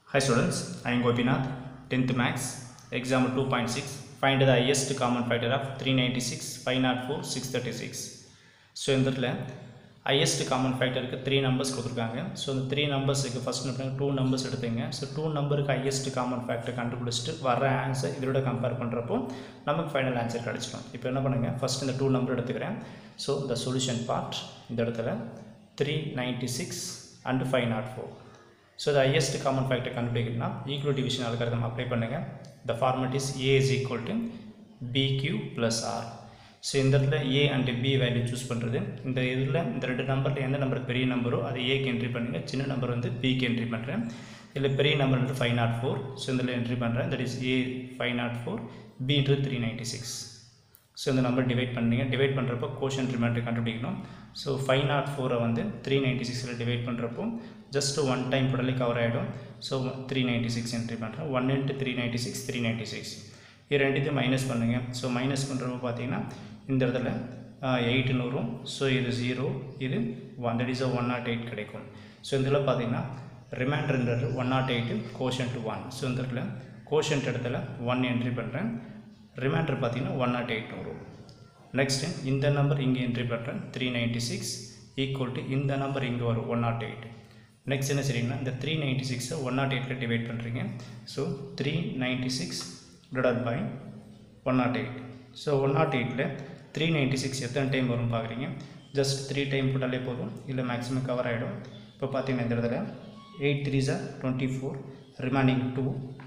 Hi students, I am Gopinath, 10th Max, example 2.6. Find the highest common factor of 396, 504, 636. So இந்த இடத்துல highest common ஃபேக்டருக்கு three numbers கொடுத்துருக்காங்க so இந்த three நம்பர்ஸுக்கு first என்ன two numbers எடுத்துங்க ஸோ டூ நம்பருக்கு ஹையஸ்ட் காமன் ஃபேக்டர் கண்டுபிடிச்சிட்டு வர ஆன்சர் இதோட கம்பேர் பண்ணுறப்போ நமக்கு ஃபைனல் ஆன்சர் கிடச்சிடும் இப்போ என்ன பண்ணுங்கள் ஃபஸ்ட் இந்த டூ நம்பர் எடுத்துக்கிறேன் ஸோ இந்த சொல்யூஷன் பார்ட் இந்த இடத்துல three ninety six and five not four so the highest common factor கண்டுபிடிக்கணும்னா ஈக்குவல் டிவிஷன் அல்காரதம் அப்ளை பண்ணுங்கள் the format is A is equal to பிக்யூ plus R so இந்த இடத்துல A and B value choose பண்ணுறது இந்த இதில் இந்த ரெண்டு நம்பரில் எந்த நம்பர் பெரிய நம்பரோ அதை ஏக்கு என்ட்ரி பண்ணுங்கள் சின்ன நம்பர் வந்து பிக்கு என்ட்ரி பண்ணுறேன் இதில் பெரிய நம்பர் வந்து ஃபைவ் நாட் ஃபோர் ஸோ இதில் என்ட்ரி பண்ணுறேன் that is A five not four பின்றது த்ரீ நைன்ட்டி சிக்ஸ் ஸோ இந்த நம்பர் டிவைட் பண்ணுங்க டிவைட் பண்ணுறப்போ கோஷன் ரிமைண்டர் கண்டுபிடிக்கணும் ஸோ ஃபைவ் நாட் ஃபோரை வந்து த்ரீ நைன்ட்டி சிக்ஸில் டிவைட் பண்ணுறப்போ just one time totally cover ஆகிடும் so three ninety six entry பண்ணுறேன் one into three ninety six three ninety six இது ரெண்டுத்தையும் மைனஸ் பண்ணுங்கள் ஸோ மைனஸ் பண்ணுறப்போ பார்த்தீங்கன்னா இந்த இடத்துல எயிட்டுன்னு வரும் ஸோ இது ஜீரோ இது one that is one nought eight கிடைக்கும் ஸோ இதில் பார்த்தீங்கன்னா ரிமைண்டர்ன்றது one nought eight quotient one so இந்த இடத்துல கோஷன்ட் இடத்துல ஒன் என்ட்ரி பண்ணுறேன் ரிமைண்டர் பார்த்தீங்கன்னா ஒன் நாட் எயிட் வரும் நெக்ஸ்ட்டு இந்த நம்பர் இங்கே என்ட்ரி பண்ணுறேன் three ninety six equal to இந்த நம்பர் இங்கே வரும் ஒன் நாட் எயிட் நெக்ஸ்ட் என்ன சரிங்கன்னா இந்த த்ரீ நைன்ட்டி சிக்ஸை ஒன் நாட் எயிட்டில் டிவைட் பண்ணுறீங்க so three ninety six divide by one nought eight so one nought எயிட்டில் த்ரீ நைன்ட்டி சிக்ஸ் எத்தனை டைம் வரும் பார்க்குறீங்க ஜஸ்ட் த்ரீ டைம் போட்டாலே போதும் இல்லை மேக்ஸிமம் கவர் ஆகிடும் இப்போ பார்த்தீங்கன்னா இந்த இடத்துல எயிட் த்ரீ ஜார் twenty four remaining two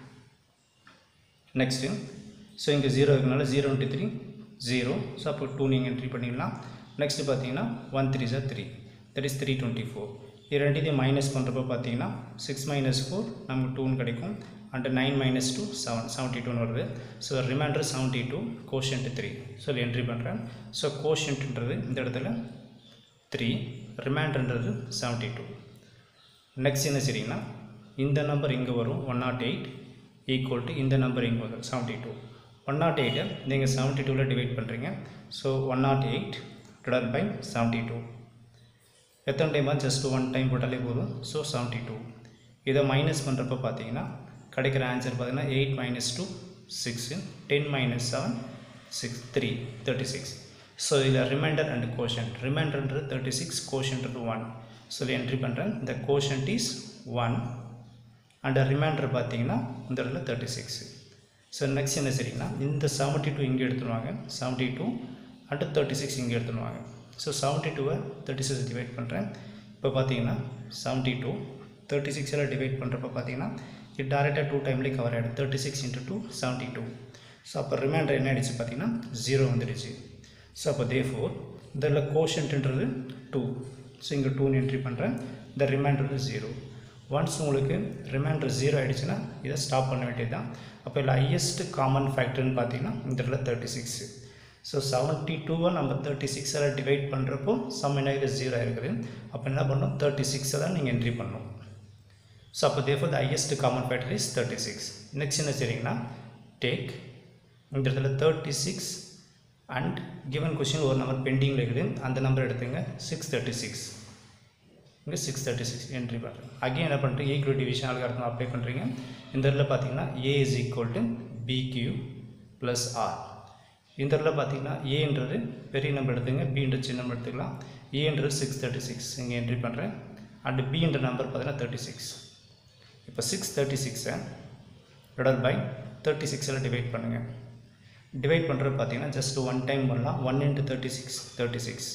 next so இங்கே ஜீரோ இருக்கனால zero into three zero so அப்போ டூ நீங்கள் என்ட்ரி பண்ணிடலாம் நெக்ஸ்ட்டு பார்த்தீங்கன்னா ஒன் த்ரீ ஜார் three that is three twenty four இது ரெண்டுத்தையும் மைனஸ் பண்ணுறப்போ பார்த்தீங்கன்னா சிக்ஸ் மைனஸ் ஃபோர் நமக்கு டூன்னு கிடைக்கும் and nine minus two seven seventy டூன்னு வருது so remainder seventy two quotient three so entry பண்ணுறேன் ஸோ கோஷன்ட்ன்றது இந்த இடத்துல த்ரீ ரிமைண்டர்ன்றது செவன்ட்டி டூ நெக்ஸ்ட் என்ன சரிங்கன்னா இந்த நம்பர் இங்கே வரும் one nought eight equal to இந்த நம்பர் இங்கே வரும் செவன்ட்டி டூ ஒன் நாட் எயிட்டை நீங்கள் செவன்ட்டி டூவில் டிவைட் பண்ணுறீங்க so one nought eight divide by seventy two எத்தனை டைமாக ஜஸ்ட் ஒன் டைம் போட்டாலே போதும் ஸோ செவன்ட்டி டூ இதை மைனஸ் பண்ணுறப்ப பார்த்தீங்கன்னா கிடைக்கிற ஆன்சர் பார்த்தீங்கன்னா eight minus two six ten minus seven six three thirty six so இதில் ரிமைண்டர் அண்ட் கோஷன் ரிமைண்டர்ன்றது தேர்ட்டி சிக்ஸ் கோஷன்றது ஒன் ஸோ இதில் என்ட்ரி பண்ணுறேன் இந்த quotient is one and remainder பார்த்தீங்கன்னா இந்த இடத்துல தேர்ட்டி சிக்ஸ் ஸோ நெக்ஸ்ட் என்ன சரிங்கன்னா இந்த செவன்ட்டி டூ இங்கே எடுத்துருவாங்க seventy two and thirty six இங்கே எடுத்துருவாங்க ஸோ செவன்ட்டி டூவை தேர்ட்டி சிக்ஸ் டிவைட் பண்ணுறேன் இப்போ பார்த்தீங்கன்னா செவன்ட்டி டூ தேர்ட்டி சிக்ஸில் டிவைட் பண்ணுறப்ப பார்த்தீங்கன்னா இது டேரெக்டாக டூ டைம்லேயே கவர் ஆகிடும் thirty six into two seventy two so அப்போ ரிமைண்டர் என்ன ஆகிடுச்சு பார்த்தீங்கன்னா ஜீரோ வந்துடுச்சு ஸோ அப்போ தே ஃபோர் இதில் கோஷன்ட்டுன்றது டூ ஸோ இங்கே டூன்னு என்ட்ரி பண்ணுறேன் இந்த ரிமைண்டர் ஜீரோ ஒன்ஸ் உங்களுக்கு ரிமைண்டர் ஜீரோ ஆகிடுச்சுன்னா இதை ஸ்டாப் பண்ண வேண்டியது தான் அப்போ இதில் ஹையஸ்ட் காமன் ஃபேக்டர்னு பார்த்தீங்கன்னா இந்த இடத்துல தேர்ட்டி சிக்ஸு ஸோ செவன்ட்டி டூவை நம்ம தேர்ட்டி சிக்ஸில் டிவைட் பண்ணுறப்போ சம் என்ன இது ஜீரோ இருக்குது அப்போ என்ன பண்ணணும் தேர்ட்டி சிக்ஸை தான் நீங்கள் என்ட்ரி பண்ணணும் ஸோ அப்போ therefore the highest common factor is thirty six next என்ன சரிங்கன்னா டேக் இந்த இடத்துல thirty six and given question ஒரு நம்பர் பெண்டிங்கில் இருக்குது அந்த நம்பர் எடுத்துங்க சிக்ஸ் தேர்ட்டி சிக்ஸ் இங்கே சிக்ஸ் தேர்ட்டி சிக்ஸ் என்ட்ரி பண்ணுறேன் அகைன் என்ன பண்ணுறீங்க ஈக்குவல் டிவிஷன் அல்காரத்தம் அப்ளை பண்ணுறீங்க இந்த இடத்துல பார்த்தீங்கன்னா a is equal to பிக்யூ plus r இந்த இடத்துல பார்த்தீங்கன்னா ஏன்றது பெரிய நம்பர் எடுத்துங்க பின்றது சின்ன நம்பர் எடுத்துக்கலாம் ஏன்றது சிக்ஸ் தேர்ட்டி சிக்ஸ் இங்கே என்ட்ரி பண்ணுறேன் அண்டு பின்ற நம்பர் பார்த்தீங்கன்னா தேர்ட்டி சிக்ஸ் இப்போ சிக்ஸ் தேர்ட்டி சிக்ஸை டிவைட் பை தேர்ட்டி சிக்ஸில் டிவைட் பண்ணுங்கள் டிவைட் பண்ணுறது பார்த்தீங்கன்னா ஜஸ்ட் ஒன் டைம் பண்ணலாம் one into thirty six thirty six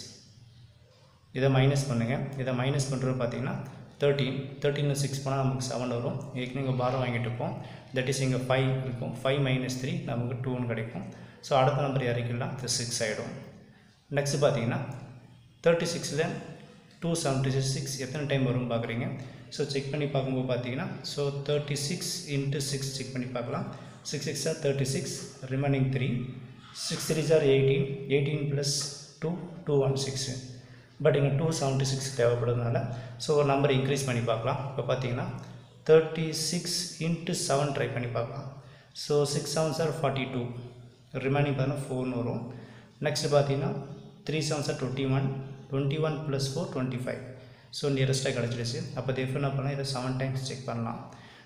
இதை மைனஸ் பண்ணுங்கள் இதை மைனஸ் பண்ணுறது பார்த்தீங்கன்னா தேர்ட்டீன் தேர்ட்டின் சிக்ஸ் போனால் நமக்கு செவன் வரும் ஏற்கனவே இங்கே பாரம் வாங்கிட்டு இருப்போம் தட் இஸ் இங்கே ஃபைவ் இருக்கும் ஃபைவ் மைனஸ் த்ரீ நமக்கு டூன்னு கிடைக்கும் ஸோ அடுத்த நம்பர் இறக்கிடலாம் இது சிக்ஸ் ஆகிடும் நெக்ஸ்ட் பார்த்தீங்கன்னா தேர்ட்டி சிக்ஸில் டூ செவன்ட்டி சிக்ஸ் எத்தனை டைம் வரும்னு பார்க்குறீங்க ஸோ செக் பண்ணி பார்க்கும்போது பார்த்தீங்கன்னா so thirty six into six check பண்ணி பார்க்கலாம் six six are thirty six remaining three six three are eighteen eighteen plus two two one six but இங்கே டூ செவன்ட்டி சிக்ஸ் தேவைப்படுறதுனால ஸோ ஒரு நம்பர் இன்க்ரீஸ் பண்ணி பார்க்கலாம் இப்போ பார்த்தீங்கன்னா thirty six into seven try பண்ணி பார்க்கலாம் ஸோ சிக்ஸ் செவன் சார் ஃபார்ட்டி டூ ரிமைனிங் பார்த்தீங்கன்னா ஃபோர்னு வரும் நெக்ஸ்ட் பார்த்தீங்கன்னா த்ரீ செவன் சார் twenty one twenty one plus four twenty five so நியரஸ்ட்டாக கிடச்சிடுச்சு அப்போ தேஃபர் என்ன பண்ணலாம் இதை செவன் டைம்ஸ் செக் பண்ணலாம்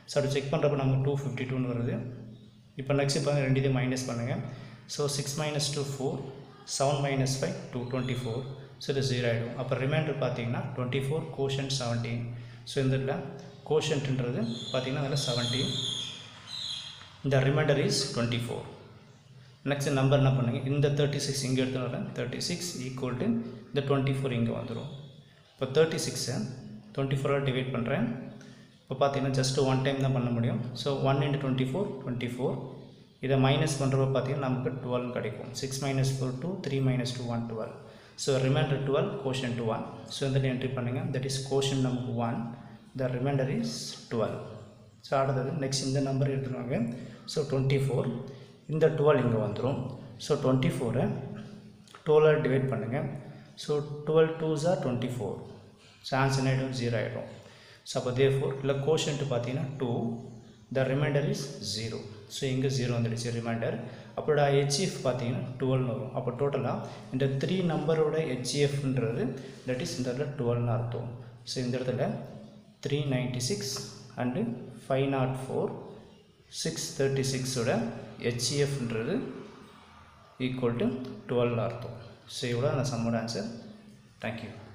ஸோ அப்படி செக் பண்ணுறப்ப நமக்கு டூ ஃபிஃப்டி டூன்னு வருது இப்போ நெக்ஸ்ட் இப்போ ரெண்டுத்தையும் மைனஸ் பண்ணுங்கள் so six minus two four seven minus five two twenty four so இது ஜீரோ ஆகிடும் அப்போ ரிமைண்டர் பார்த்தீங்கன்னா twenty four quotient seventeen so இந்த இதில் கோஷன்ட்ன்றது பார்த்தீங்கன்னா அதில் செவன்டீன் இந்த remainder is twenty four next number என்ன பண்ணுங்க இந்த தேர்ட்டி சிக்ஸ் இங்கே எடுத்து வரேன் தேர்ட்டி சிக்ஸ் ஈக்குவல் டு இந்த டுவெண்ட்டி ஃபோர் இங்கே வந்துடும் இப்போ தேர்ட்டி சிக்ஸை டுவெண்ட்டி ஃபோரால் டிவைட் பண்ணுறேன் இப்போ பார்த்தீங்கன்னா ஜஸ்ட் ஒன் டைம் தான் பண்ண முடியும் so one into twenty four twenty four இதை மைனஸ் பண்ணுறப்ப பார்த்தீங்கன்னா நமக்கு டுவெல் கிடைக்கும் six minus four two three minus two one twelve so remainder twelve quotient to one so இதில் என்ட்ரி பண்ணுங்கள் தட் இஸ் கோஷன் நமக்கு one the remainder is twelve so அடுத்தது next இந்த நம்பர் எடுத்துருவாங்க ஸோ டுவெண்ட்டி ஃபோர் இந்த twelve இங்கே வந்துடும் so twenty ஃபோரை டுவெலாக டிவைட் பண்ணுங்கள் ஸோ டுவெல் டூ ஜார் டுவெண்ட்டி ஃபோர் ஸோ ஆன்சர் ஆகிடும் ஜீரோ ஆகிடும் ஸோ அப்போ தே ஃபோர் இல்லை கோஷன்ட்டு பார்த்தீங்கன்னா two the remainder is zero so இங்கே ஜீரோ வந்துடுச்சு ரிமைண்டர் அப்போட ஹெச்இஎஃப் பார்த்தீங்கன்னா டுவெல்னு வரும் அப்போ டோட்டலாக இந்த த்ரீ நம்பரோட ஹெச்இஎஃப்ன்றது தட் இஸ் இந்த இடத்துல டுவெல்னு அர்த்தம் ஸோ இந்த இடத்துல three ninety six and five not four six thirty சிக்ஸோட ஹெச்இஎஃப்ன்றது ஈக்குவல் டு டுவெல் அர்த்தம் ஸோ இவ்வளோ அந்த சம்மோட ஆன்சர் தேங்க்யூ